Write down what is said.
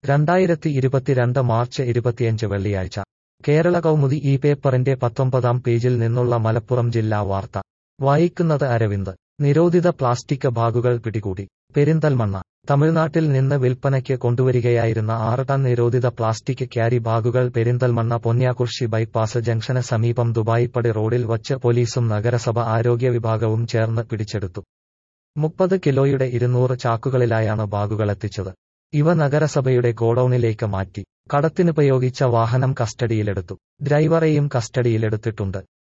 രണ്ടായിരത്തി ഇരുപത്തിരണ്ട് മാർച്ച് ഇരുപത്തിയഞ്ച് വെള്ളിയാഴ്ച കേരള കൗമുദി ഈ പേപ്പറിന്റെ പത്തൊമ്പതാം പേജിൽ നിന്നുള്ള മലപ്പുറം ജില്ലാ വാർത്ത വായിക്കുന്നത് അരവിന്ദ് നിരോധിത പ്ലാസ്റ്റിക് ബാഗുകൾ പിടികൂടി പെരിന്തൽമണ്ണ തമിഴ്നാട്ടിൽ നിന്ന് വിൽപ്പനയ്ക്ക് കൊണ്ടുവരികയായിരുന്ന ആറ് ടൺ നിരോധിത പ്ലാസ്റ്റിക് ക്യാരി ബാഗുകൾ പെരിന്തൽമണ്ണ പൊന്യാകുർശി ബൈപ്പാസ് ജംഗ്ഷന് സമീപം ദുബായിപ്പടി റോഡിൽ വച്ച് പോലീസും നഗരസഭ ആരോഗ്യ വിഭാഗവും ചേർന്ന് പിടിച്ചെടുത്തു മുപ്പത് കിലോയുടെ ഇരുന്നൂറ് ചാക്കുകളിലായാണ് ബാഗുകളെത്തിച്ചത് ഇവ നഗരസഭയുടെ ഗോഡൌണിലേക്ക് മാറ്റി കടത്തിനുപയോഗിച്ച വാഹനം കസ്റ്റഡിയിലെടുത്തു ഡ്രൈവറെയും കസ്റ്റഡിയിലെടുത്തിട്ടുണ്ട്